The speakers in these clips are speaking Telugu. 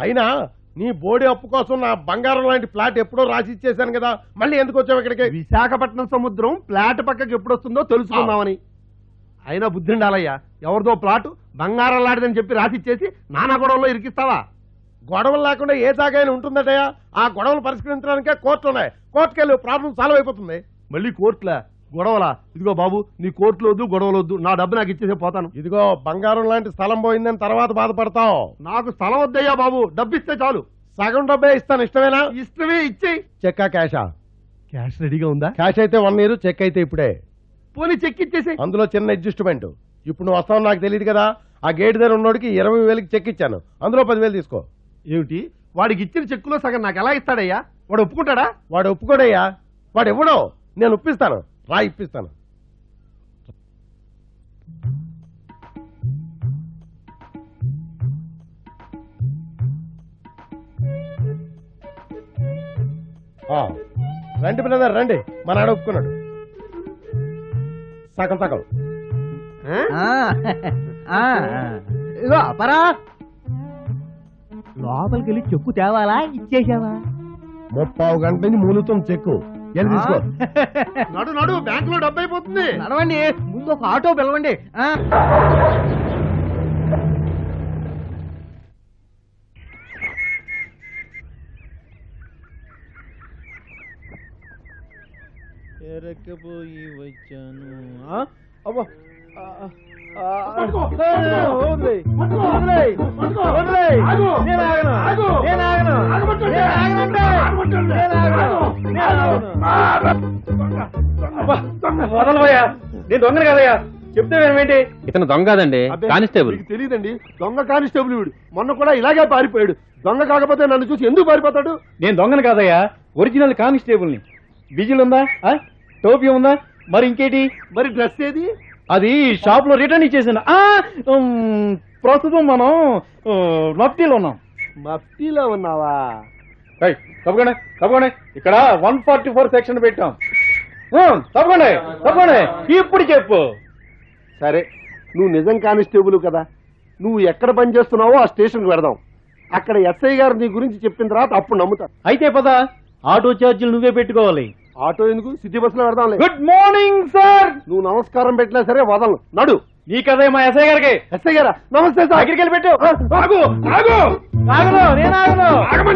అయినా నీ బోడి అప్పు కోసం నా బంగారం లాంటి ప్లాట్ ఎప్పుడో రాసి ఇచ్చేసాను కదా మళ్ళీ ఎందుకు వచ్చావు ఇక్కడికి విశాఖపట్నం సముద్రం ప్లాట్ పక్కకి ఎప్పుడు వస్తుందో తెలుసుకుందామని అయినా బుద్ధి ఉండాలయ్యా ఎవరిదో ప్లాట్ బంగారం లాంటిదని చెప్పి రాసిచ్చేసి నానా గొడవలో ఇరికిస్తావా గొడవలు లేకుండా ఏ తాగైనా ఉంటుందటయా ఆ గొడవలు పరిష్కరించడానికే కోర్టులు ఉన్నాయి కోర్టుకి వెళ్ళి ప్రాబ్లం సాల్వ్ అయిపోతుంది మళ్ళీ కోర్టులా గొడవలా ఇదిగో బాబు నీ కోర్టులో వద్దు గొడవలు వద్దు నా డబ్బు నాకు ఇచ్చేసే పోతాను ఇదిగో బంగారం లాంటి స్థలం పోయిందని తర్వాత బాధపడతావు నాకు స్థలం వద్దయ్యా బాబు డబ్బు ఇస్తే చాలు సగం డబ్బే ఇస్తాను ఇష్టమేనా ఇష్టమే ఇచ్చేయి చెక్కా క్యాషా క్యాష్ రెడీగా ఉందా క్యాష్ అయితే వన్ ఇయర్ చెక్ అయితే ఇప్పుడే పోనీ చెక్ ఇచ్చేసి అందులో చిన్న అడ్జస్ట్మెంట్ ఇప్పుడు నువ్వు వస్తావు నాకు తెలియదు కదా ఆ గేట్ దగ్గర ఉన్నోడికి ఇరవై వేలకి చెక్ ఇచ్చాను అందులో పదివేలు తీసుకో ఏమిటి వాడికి ఇచ్చిన చెక్కులో సగం నాకు ఎలా ఇస్తాడయ్యా వాడు ఒప్పుకుంటాడా వాడు ఒప్పుకోడయ్యా వాడు ఇవ్వడు నేను ఒప్పిస్తాను రా ఇప్పిస్తాను ఆ, రండి బ్రదర్ రండి మా నాడు ఒప్పుకున్నాడు సగం సగం ఇగో పరా లోపలికి వెళ్ళి చెక్కు తేవాలా ఇచ్చేసావా ముప్పావు గంట నుంచి మూలుతుంది చెక్కు వెళ్ళి తీసుకో నడు నడు బ్యాంక్ లో డబ్బు అయిపోతుంది నడవండి ముందు ఒక ఆటో పిలవండి ఆ. ఎరకపోయి వచ్చాను ఆ? అబ్బా ఆ, ఆ, ఆ, పట్టుకో, ఆ, వదిలేయ్, వదిలేయ్, వదిలేయ్. నేను ఆగను, నేను ఆగను, నేను ఆగనంటే, నేను ఆగను, నేను ఆగను. అబ్బా, వదలవయ్యా నేను దొంగను కదయ్యా చెప్తే వినమేంటి ఇతను దొంగ కాదండి అబ్బే, కానిస్టేబుల్ మీకు తెలియదండి దొంగ కానిస్టేబుల్ వీడు మొన్న కూడా ఇలాగే పారిపోయాడు దొంగ కాకపోతే నన్ను చూసి ఎందుకు పారిపోతాడు నేను దొంగను కాదయ్యా ఒరిజినల్ కానిస్టేబుల్ని విజిల్ ఉందా ఆ? టోపీ ఉందా మరి ఇంకేటి మరి డ్రెస్ ఏది అది షాప్ లో రిటర్న్ ఇచ్చేసాను ఆ, ఉమ్, ప్రస్తుతం మనం ఆ, మఫ్టీలో ఉన్నాం మఫ్టీలో ఉన్నావా ఏయ్, తప్పకుండా తప్పకుండా ఇక్కడ వన్ ఫార్టీ ఫోర్ సెక్షన్ పెట్టాం ఆ, తప్పకుండా తప్పకుండా ఇప్పుడు చెప్పు సరే నువ్వు నిజం కానిస్టేబుల్ కదా నువ్వు ఎక్కడ పని చేస్తున్నావో ఆ స్టేషన్కి వెడదాం అక్కడ ఎస్ఐ గారు నీ గురించి చెప్పిన తర్వాత అప్పుడు నమ్ముతా అయితే పద ఆటో ఛార్జీలు నువ్వే పెట్టుకోవాలి ఆటో ఎందుకు సిటీ బస్సులో వెడదాంలే గుడ్ మార్నింగ్ సార్ నువ్వు నమస్కారం పెట్టినా సరే వదలను నడు నీ కదే మా ఎస్ఐ గారికి ఎస్ఐ గారా నమస్తే సార్ దగ్గరికి వెళ్ళి పెట్టు ఆగు ఆగు ఆగను నేను ఆగను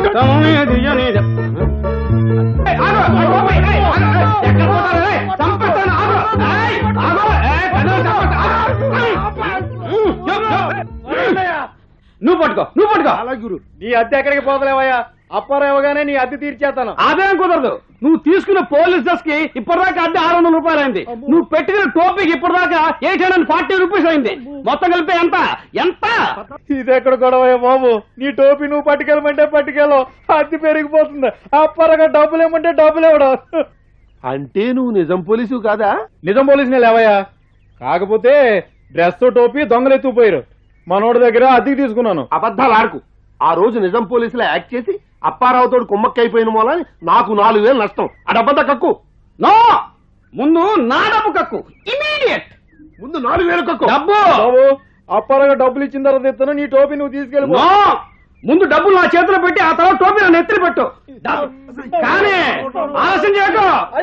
ఏయ్, ఆగు, ఆగు, బాబోయ్, ఏయ్, ఆగు, ఏయ్, ఎక్కడ పోతారు, ఏయ్, చంపేస్తాను, ఆగు, ఏయ్, ఆగు, ఏయ్, కన్నులు చంపేస్తా, ఆగు, ఏయ్, ఉమ్, చెప్పు, చెప్పు. నువ్వు పట్టుకో నువ్వు పట్టుకో అలాగే గురు నీ అద్దె ఎక్కడికి పోతలేవయ్యా అప్పారేవగానే నీ అద్దె తీర్చేస్తాను అదేం కుదరదు నువ్వు తీసుకున్న పోలీస్ డ్రెస్ కి ఇప్పటిదాకా అద్దె ఆరు వందల రూపాయలు అయింది నువ్వు పెట్టిన టోపీకి ఇప్పటిదాకా ఎయిట్ హండ్రెడ్ ఫార్టీ రూపీస్ అయింది మొత్తం కలిపి ఎంత ఎంత ఇది ఎక్కడ గొడవ బాబు నీ టోపీ నువ్వు పట్టుకెళ్ళమంటే పట్టుకెళ్ళవు అద్దె పెరిగిపోతుంది అప్పారగా డబ్బులు ఏమంటే డబ్బులు ఇవ్వడం అంటే నువ్వు నిజం పోలీసు కాదా నిజం పోలీసునే లేవయ్యా కాకపోతే డ్రెస్ టోపీ దొంగలు ఎత్తుకుపోయారు మనోడి దగ్గర అద్దెకి తీసుకున్నాను అబద్ధాలు ఆడుకు ఆ రోజు నిజం పోలీసులో యాక్ట్ చేసి అప్పారావుతోడు కుమ్మక్కైపోయిన మూలని నాకు నాలుగు వేలు నష్టం ఆ డబ్బంతా కక్కు నో ముందు నా డబ్బు కక్కు ఇమీడియట్ ముందు నాలుగు వేలు కక్కు డబ్బు బాబు అప్పారగా డబ్బులు ఇచ్చిన తర్వాత ఇస్తాను నీ టోపీ నువ్వు తీసుకెళ్ళి ముందు డబ్బులు నా చేతిలో పెట్టి ఆ తర్వాత టోపీ నా నెత్తిన పెట్టు కానీ ఆలస్యం చేయకు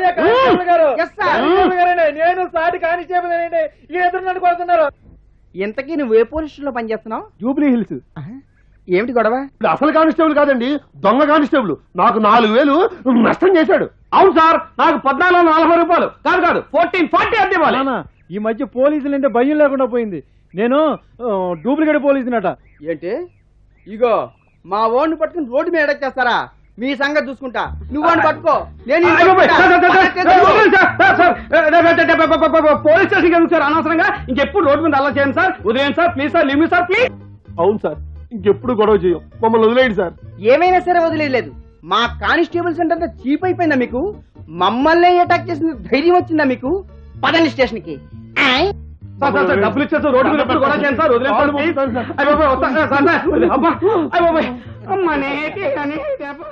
Yes, sir. నేను సాటి కానిస్టేబుల్ ఈ ఎదురు నన్ను కొడుతున్నారు ఇంతకీ నువ్వు ఏ పోలీస్ స్టేషన్ లో పనిచేస్తున్నావు జూబ్లీ హిల్స్ ఏమిటి గొడవ ఇది అసలు కానిస్టేబుల్ కాదండి దొంగ కానిస్టేబుల్ నాకు నాలుగు వేలు నష్టం చేశాడు అవును సార్ నాకు పద్నాలుగు వందల నలభై రూపాయలు కాదు కాదు ఫోర్టీన్ ఫార్టీ అద్దె ఇవ్వాలి ఈ మధ్య పోలీసులు అంటే భయం లేకుండా పోయింది నేను ఆ, డూప్లికేట్ పోలీసునట ఏంటి ఇగో మా ఓడిని పట్టుకుని రోడ్డు మీద ఎడచ్చేస్తారా మీ సంగతి చూసుకుంటా నువ్వు వాడిని పట్టుకో నేను ఈయన్ని అయ్యో, పోయ్, సార్, సార్, సార్, పట్టుకుంటా. సార్, వదిలేండి సార్, సార్, సార్, ఏ, ఏ, ఏ, ఏ, ఏ, పోలీస్ స్టేషన్ ఎందుకు సార్ అనవసరంగా ఇంకెప్పుడు రోడ్డు మీద అలా చేయండి సార్ ఉదయం సార్ ప్లీజ్ సార్ లిమి సార్ ప్లీజ్ అవును సార్ ఇంకెప్పుడు గొడవ చేయం మమ్మల్ని వదిలేయండి సార్ ఏమైనా సరే వదిలేదు మా కానిస్టేబుల్స్ అంటే చీప్ అయిపోయిందా మీకు మమ్మల్ని అటాక్ చేసిన ధైర్యం వచ్చిందా మీకు పదండి స్టేషన్ కి సార్, సార్, సార్, డబ్బులు ఇచ్చేస్తారు రోడ్డు మీద ఎప్పుడు గొడవ చేయండి సార్ వదిలేండి సార్ ప్లీజ్ అయ్య బాబోయ్, వస్తా, సార్, సార్, సార్, వదిలే, అబ్బా అయ్య బాబోయ్ అమ్మా నేటి అని దెబ్బ.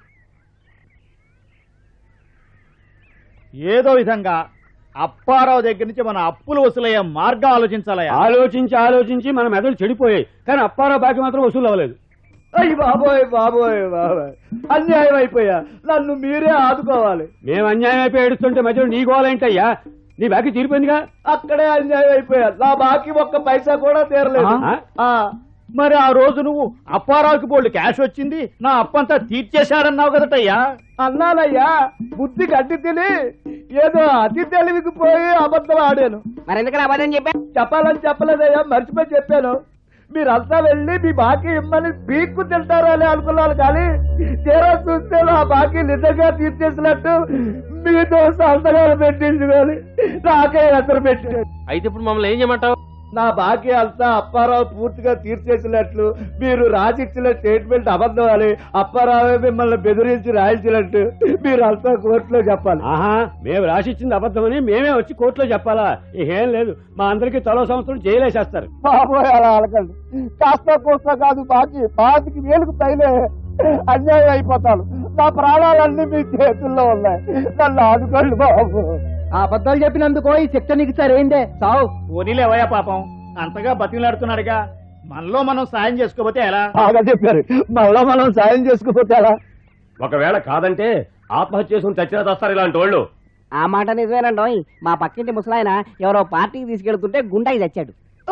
ఏదో విధంగా అప్పారావు దగ్గర నుంచి మన అప్పులు వసూలయ్యే మార్గం ఆలోచించాలయ్యా ఆలోచించి ఆలోచించి మన మెదడు చెడిపోయాయి కానీ అప్పారావు బాకీ మాత్రం వసూలు అవ్వలేదు అయ్యి బాబోయ్ బాబోయ్ బాబోయ్ అన్యాయం అయిపోయా నన్ను మీరే ఆదుకోవాలి మేము అన్యాయం అయిపోయి ఏడుస్తుంటే మధ్యలో నీ గోలేంటయ్యా నీ బాకీ తీరిపోయిందిగా అక్కడే అన్యాయం అయిపోయా నా బాకీ ఒక్క పైసా కూడా తీరలేదు ఆ? ఆ, మరి ఆ రోజు నువ్వు అప్పారావుకి బోల్డ్ క్యాష్ వచ్చింది నా అప్పంతా తీర్చేశాడన్నావు కదటయ్యా అన్నానయ్యా బుద్ధి గడ్డి తిని ఏదో అతి తెలివికి పోయి అబద్ధం ఆడాను మరి ఎందుకు అబద్ధం చెప్పా చెప్పాలని చెప్పలేదయ్యా మర్చిపోయి చెప్పాను మీరంతా వెళ్ళి మీ బాకీ ఇమ్మని పీక్కు తింటారా అని అనుకున్నాను కానీ తీరా చూస్తే నా బాకీ నిజంగా తీర్చేసినట్టు మీతో సంతకాలు పెట్టించుకొని నాకే ఎసరు పెట్టాడు అయితే ఇప్పుడు మమ్మల్ని ఏం చేయమంటావు నా బాకీ అంతా అప్పారావు పూర్తిగా తీర్చేసినట్లు మీరు రాసిచ్చిన స్టేట్మెంట్ అబద్ధం అని అప్పారావే మిమ్మల్ని బెదిరించి రాయించినట్టు మీరు అంతా కోర్టులో చెప్పాలి ఆహా మేము రాసిచ్చింది అబద్ధమని మేమే వచ్చి కోర్టులో చెప్పాలా ఏం లేదు మా అందరికి తలో సంవత్సరం జైలేసేస్తారు బాబోయ్ అలా అలకండి కాస్త కోస్త కాదు బాకీ బాకీకి వేలుకు తగిలే అన్యాయం అయిపోతాను నా ప్రాణాలన్నీ మీ చేతుల్లో ఉన్నాయి నన్ను ఆదుకోండి బాబు ఆ అబద్ధాలు చెప్పినందుకో ఈ శిక్ష నీకు సరైందే సావు పోనీలేవయ్యా పాపం అంతగా బతిలాడుతున్నాడుగా మనలో మనం సాయం చేసుకోపోతే ఎలా బాగా చెప్పారు మళ్ళా మనం సాయం చేసుకోకపోతే ఎలా ఒకవేళ కాదంటే ఆత్మహత్య చేసుకుని చచ్చినా వస్తారు ఇలాంటి వాళ్ళు ఆ మాట నిజమేనండి మా పక్కింటి ముసలాయన ఎవరో పార్టీకి తీసుకెళ్తుంటే గుండాకి చచ్చాడు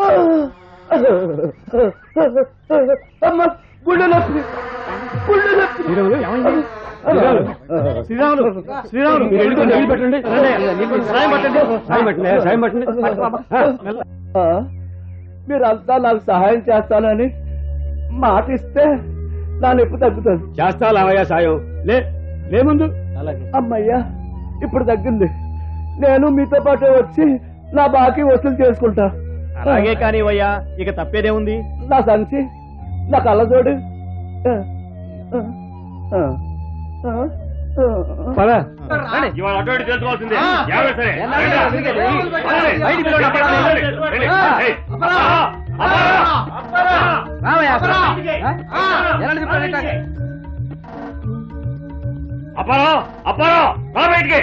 అమ్మ, గుండె నొప్పి గుండె నొప్పి శ్రీరాములు ఏమైంది శ్రీరాములు శ్రీరాములు శ్రీరాములు మీరు వెళ్ళి నీళ్ళు పెట్టండి సాయం పట్టండి సాయం పట్టండి సాయం పట్టండి ఆ, మెల్ల. ఆ, మీరంతా నాకు సహాయం చేస్తానని మాట ఇస్తే నా నొప్పి తగ్గుతుంది చేస్తా లావయ్యా సాయం లే లే ముందు అమ్మయ్యా ఇప్పుడు తగ్గింది నేను మీతో పాటు వచ్చి నా బాకీ వసూలు చేసుకుంటా అలాగే కానీ అయ్యా ఇక తప్పేదే ఉంది నా సంచి నా కళ్ళజోడు ఆ, ఆ, ఆ, ఆ, ఆ. పద ఇవాళ అటు ఇటు తెలుసుకోవాల్సిందే ఎవరు సరే బయటికి పిలవండి, అప్పరా. అప్పారా అప్పారా రా బయటికి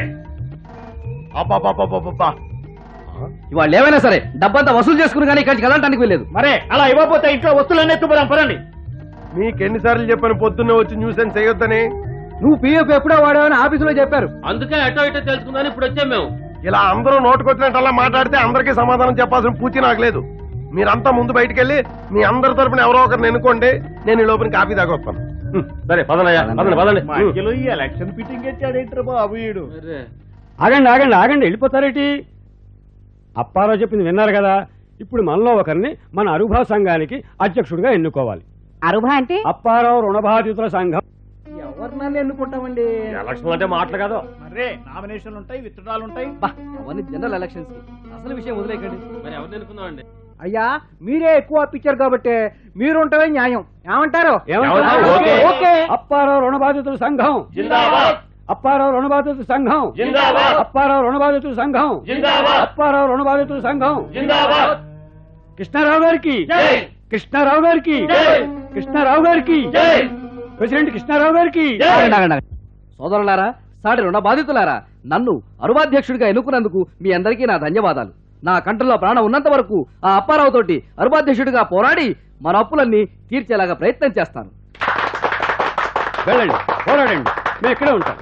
అబ్బా ఇవాళ ఏమైనా సరే డబ్బంతా వసూలు చేసుకుని కానీ ఇక్కడికి వెళ్ళడానికి వెళ్ళలేదు మరే అలా ఇవ్వకపోతే ఇంట్లో వస్తువులన్నీ ఎత్తుపోదాం పదండి మీకెన్నిసార్లు చెప్పాను పొద్దున్నే వచ్చి న్యూసెన్స్ చేయొద్దని నువ్వు పిఎఫ్ ఎప్పుడో వాడావని ఆఫీసులో చెప్పారు అందుకే అటో ఇటో తెలుసుకుందని ఇప్పుడు వచ్చాం మేము ఇలా అందరూ నోటుకొచ్చినట్టల్లా మాట్లాడితే అందరికీ సమాధానం చెప్పాల్సిన పూచి నాకు లేదు మీరంతా ముందు బయటికి వెళ్ళి మీ అందరి తరపున ఎవరో ఒకరిని ఎన్నుకోండి నేను ఈ లోపల కాఫీ దాకా వస్తాను హ్మ్, సరే పదనయ్యా పదండి పదండి హ్మ్. మధ్యలో ఈ ఎలక్షన్ ఫిట్టింగ్ ఎచ్చాడేంటారు బాబు ఈడు ఆగండి ఆగండి ఆగండి వెళ్ళిపోతారేటి అప్పారావు చెప్పింది విన్నారు కదా ఇప్పుడు మనలో ఒకరిని మన అరుభా సంఘానికి అధ్యక్షుడిగా ఎన్నుకోవాలి అరుభా అంటే అప్పారావు రుణబాధితుల సంఘం ఎవరు నన్ను ఎన్నుకుంటామండి ఎలక్షన్ అంటే మాటలు కాదు మరే నామినేషన్లు ఉంటాయి విత్తడాలు ఉంటాయి అవన్నీ జనరల్ ఎలక్షన్స్ కి అసలు విషయం వదిలేకండి మరి ఎవరిని అనుకుందామండి అయ్యా మీరే ఎక్కువ పిక్చర్ కాబట్టి మీరుంటమే న్యాయం ఏమంటారు ఏమంటారు? ఓకే. ఓకే అప్పారావు రుణబాధితుల సంఘం జిందాబాద్ అప్పారావు రుణబాధితుల సంఘం జిందాబాద్ అప్పారావు రుణబాధితుల సంఘం జిందాబాద్ అప్పారావు రుణబాధితుల సంఘం జిందాబాద్ కృష్ణారావు గారికి జై. కృష్ణారావు గారికి జై. కృష్ణారావు గారికి జై. ప్రెసిడెంట్ కృష్ణారావు గారికి ఆగండి, ఆగండి, ఆగండి. సోదరులారా సాటి రుణ బాధితులారా నన్ను అరువాధ్యక్షుడిగా ఎన్నుకున్నందుకు మీ అందరికీ నా ధన్యవాదాలు నా కంఠంలో ప్రాణం ఉన్నంత వరకు ఆ అప్పారావు తోటి అరువాధ్యక్షుడిగా పోరాడి మన అప్పులన్నీ తీర్చేలాగా ప్రయత్నం చేస్తాను వెళ్ళండి పోరాడండి మేము ఇక్కడే ఉంటాం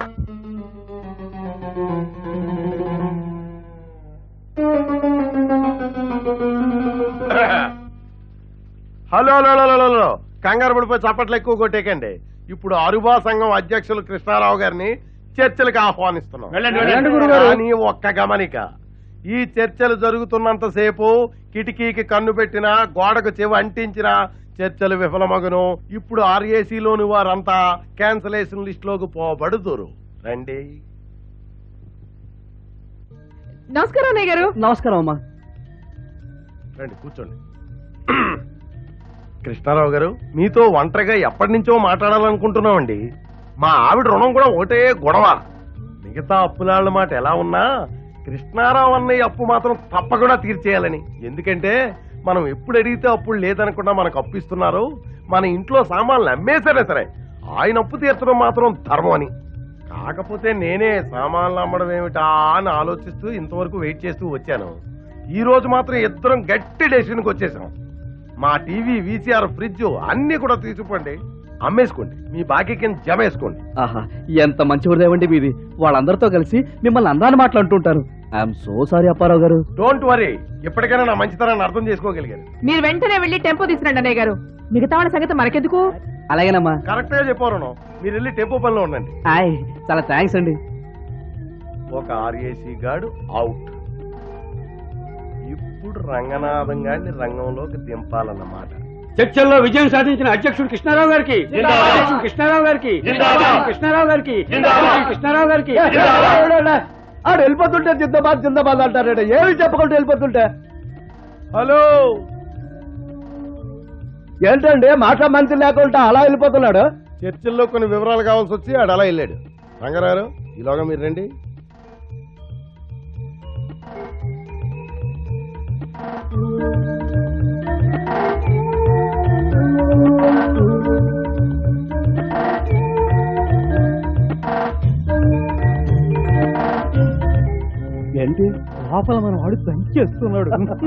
hello hello hello, hello hello కంగారు పడిపోయి చప్పట్లు ఎక్కువ కొట్టేకండి ఇప్పుడు అరుబా సంఘం అధ్యక్షులు కృష్ణారావు గారిని చర్చలకు ఆహ్వానిస్తున్నాం వెళ్ళండి, వెళ్ళండి, గురుగారు. కానీ ఒక్క గమనిక ఈ చర్చలు జరుగుతున్నంత సేపు కిటికీకి కన్ను పెట్టినా గోడకు చెవి అంటించినా చర్చలు విఫలమగును ఇప్పుడు RAC లోని వారంతా క్యాన్సలేషన్ లిస్ట్ లోకి పోబడుతురు రండి నమస్కారం అన్నయ్య గారు నమస్కారం అమ్మా రండి కూర్చోండి కృష్ణారావు గారు మీతో ఒంటరిగా ఎప్పటి నుంచో మాట్లాడాలనుకుంటున్నామండి మా ఆవిడ రుణం కూడా ఒకటే గొడవ మిగతా అప్పులాళ్ళ మాట ఎలా ఉన్నా కృష్ణారావు అన్నయ్య అప్పు మాత్రం తప్పకుండా తీర్చేయాలని ఎందుకంటే మనం ఎప్పుడు అడిగితే అప్పుడు లేదనకుండా మనకు అప్పు ఇస్తున్నారు మన ఇంట్లో సామాన్లు అమ్మేసరే సరే ఆయన అప్పు తీర్చడం మాత్రం ధర్మం అని కాకపోతే నేనే సామాన్లు అమ్మడం ఏమిటా అని ఆలోచిస్తూ ఇంతవరకు వెయిట్ చేస్తూ వచ్చాను ఈ రోజు మాత్రం ఇద్దరం గట్టి డెసిషన్కి వచ్చేసాం మా టీవీ వీసీఆర్ ఫ్రిడ్జ్ అన్ని కూడా తీసుకోండి అమ్మేసుకోండి మీ బాకీ కింద జమ వేసుకోండి ఆహా ఎంత మంచి హృదయం అండి మీది వాళ్ళందరితో కలిసి మిమ్మల్ని అందాన్ని మాట్లాడుతుంటారు ఐఎమ్ సో సారీ అప్పారావు గారు డోంట్ వరీ ఎప్పటికైనా నా మంచితనాన్ని అర్థం చేసుకోగలిగారు మీరు వెంటనే వెళ్లి టెంపో తీసుకురండి అన్నయ్య గారు మిగతా వాళ్ళ సంగతి మనకెందుకు అలాగేనమ్మా కరెక్ట్ గా చెప్పారు మీరు వెళ్ళి టెంపో పనిలో ఉండండి హాయ్ చాలా థ్యాంక్స్ అండి ఒక ఆర్ఏసీ గాడు అవుట్ ఇప్పుడు రంగనాథం గారిని రంగంలోకి దింపాలన్నమాట చర్చల్లో విజయం సాధించిన అధ్యక్షుడు కృష్ణారావు గారికి అధ్యక్షుడు కృష్ణారావు గారికి కృష్ణారావు గారికి కృష్ణారావు గారికి ఆడు వెళ్ళిపోతుంటే జిందాబాద్ జిందాబాద్ అంటారు ఏమి చెప్పకుండా వెళ్ళిపోతుంటే హలో ఏంటండి మాట మంచి లేకుండా అలా వెళ్ళిపోతున్నాడు చర్చిల్లో కొన్ని వివరాలు కావాల్సి వచ్చి ఆడు అలా వెళ్ళాడు రంగారావు ఈలోగా మీరు రండి ఏంటి లోపల మనం వాడు దంచేస్తున్నాడు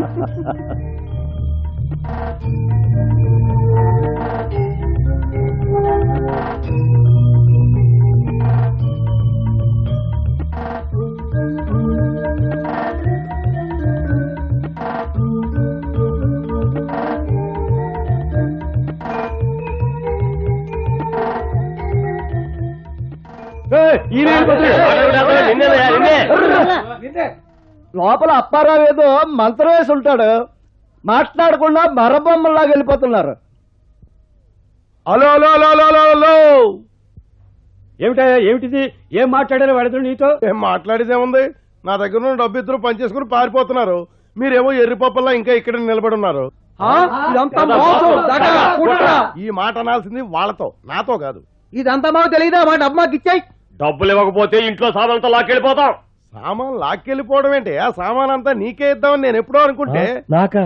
లోపల అప్పారావు ఏదో మంత్రం వేసి ఉంటాడు మాట్లాడకుండా మరబొమ్మలాగా వెళ్ళిపోతున్నారు hello hello hello hello hello hello ఏమిటయ్యా ఏమిటిది ఏం మాట్లాడారు వాడితో నీతో ఏం మాట్లాడేదేముంది నా దగ్గర ఉన్న డబ్బు ఇద్దరు పనిచేసుకుని పారిపోతున్నారు మీరేమో ఎర్రిపప్పల్లా ఇంకా ఇక్కడ నిలబడి ఉన్నారు ఇదంతా మోసం, దగ, కుట్ర. ఈ మాట అనాల్సింది వాళ్ళతో నాతో కాదు ఇదంతా మాకు తెలియదా మా డబ్బు మాకు ఇచ్చాయి డబ్బులు ఇవ్వకపోతే ఇంట్లో సాధనతో లాక్కెళ్ళిపోతాం సామాన్ లాక్కెళ్ళిపోవడం ఏంటి ఆ సామాన్ అంతా నీకే ఇద్దామని నేను ఎప్పుడో అనుకుంటే నాకా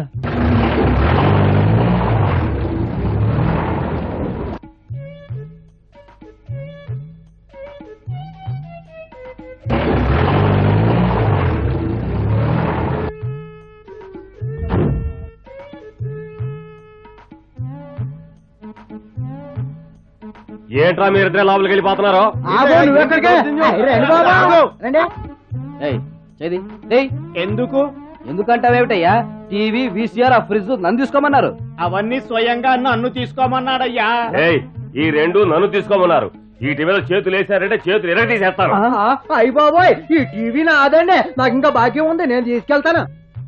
ఏంట్రా మీరిద్దరే లోపలికి వెళ్ళిపోతున్నారు ఆగో, నువ్వు ఎక్కడికే? అరే, రండి బాబా. ఆగు. రండి. ఏయ్ చేది ఏయ్ ఎందుకు ఎందుకంటావేమిటయ్యా టీవీ వీసీఆర్ ఆ ఫ్రిడ్జ్ నన్ను తీసుకోమన్నారు అవన్నీ స్వయంగా నన్ను తీసుకోమన్నాడయ్యా ఈ రెండు నన్ను తీసుకోమన్నారు ఈ టీవీలో చేతులు వేసారంటే చేతులు ఎరగ తీసేస్తాను ఆ, అయ్య బాబోయ్ ఈ టీవీ నాదండి నాకు ఇంకా బాకీ ఉంది నేను తీసుకెళ్తాను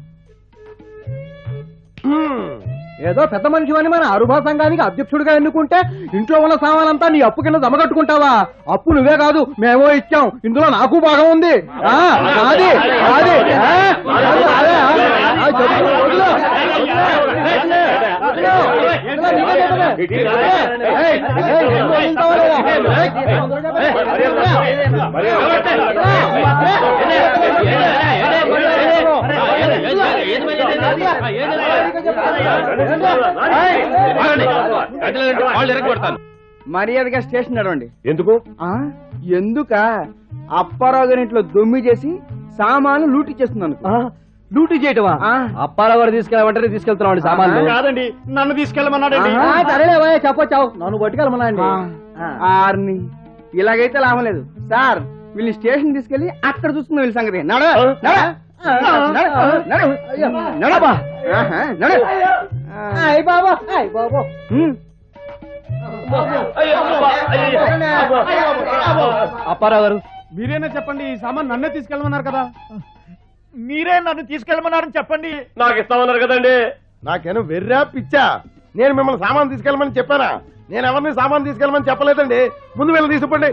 హ్మ్. ఏదో పెద్ద మనిషి అని మన అరుభా సంఘానికి అధ్యక్షుడిగా ఎన్నుకుంటే ఇంట్లో ఉన్న సామానంతా నీ అప్పు కింద జమగట్టుకుంటావా అప్పు నువ్వే కాదు మేమో ఇచ్చాం ఇందులో నాకు భాగం ఉంది ఆ, నాది నాది ఆ, నాది, నాదే, ఆ, ఆ, చెప్పు, వదిలు. వదిలు. ఇందులో నీకే చెప్పదే. ఏయ్, ఏయ్, ఏం వదులుతావా లేదా? ఏయ్, మర్యాదగా స్టేషన్ నడవండి ఎందుకు ఆ ఎందుక అప్పారావు గారి ఇంట్లో దొమ్మి చేసి సామాను లూటి చేస్తున్నాను ఆ, లూటీ చేయటమా ఆ. అప్పారావు గారు తీసుకెళ్ళమంటే తీసుకెళ్తున్నాం సామాన్లు కాదండి నన్ను తీసుకెళ్ళమన్నాడండి ఆ, సరేలేవయ్యా చెప్పొచ్చావు నన్ను పట్టుకెళ్ళమన్నా అండి ఆర్ని ఇలాగైతే లాభం లేదు సార్ వీళ్ళు స్టేషన్ తీసుకెళ్లి అక్కడ చూస్తున్నా వీళ్ళ సంగతి నడ నడ. నడ, నడ. నడబా. ఆహా, నడ. అయ్య బాబా అయ్య బాబా హ్మ్. అప్పారావు గారు మీరేనా చెప్పండి ఈ సామాన్ నన్నే తీసుకెళ్ళమన్నారు కదా మీరే నన్ను తీసుకెళ్ళమన్నారని చెప్పండి నాకు ఇస్తామన్నారు కదండి నాకేనా వెర్రా పిచ్చా నేను మిమ్మల్ని సామాన్ తీసుకెళ్ళమని చెప్పానా నేను ఎవరిని సామాన్ తీసుకెళ్ళమని చెప్పలేదండి ముందు వీళ్ళని తీసుకుపోండి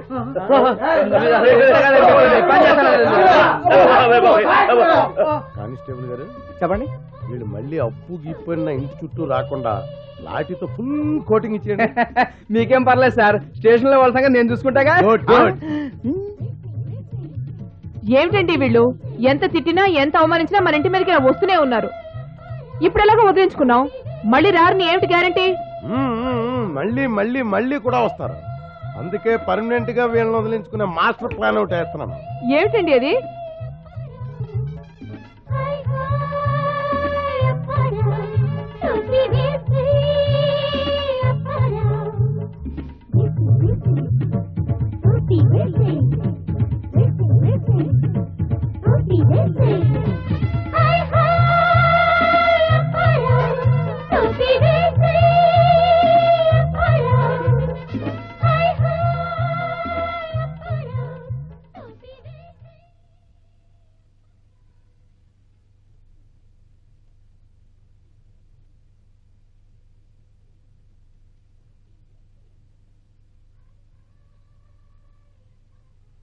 కానిస్టేబుల్ గారు చెప్పండి వీళ్ళు మళ్ళీ అప్పు గిప్పన్న ఇంటి చుట్టూ రాకుండా లాఠీతో ఫుల్ కోటింగ్ ఇచ్చేయండి మీకేం పర్లేదు సార్ స్టేషన్ లో వాళ్ళ సంగతి నేను చూసుకుంటాగా Good, good. ఏమిటండి వీళ్ళు ఎంత తిట్టినా ఎంత అవమానించినా మన ఇంటి మీదకి వస్తూనే ఉన్నారు ఇప్పుడు ఎలాగో వదిలించుకున్నాం మళ్ళీ రారని ఏమిటి గ్యారంటీ మ్మ్, మ్మ్, మ్మ్. మళ్ళీ మళ్ళీ మళ్ళీ కూడా వస్తారు అందుకే పర్మనెంట్ గా వీళ్ళని వదిలించుకునే మాస్టర్ ప్లాన్ ఒకటి వేస్తున్నాను ఏమిటండి అది Yes,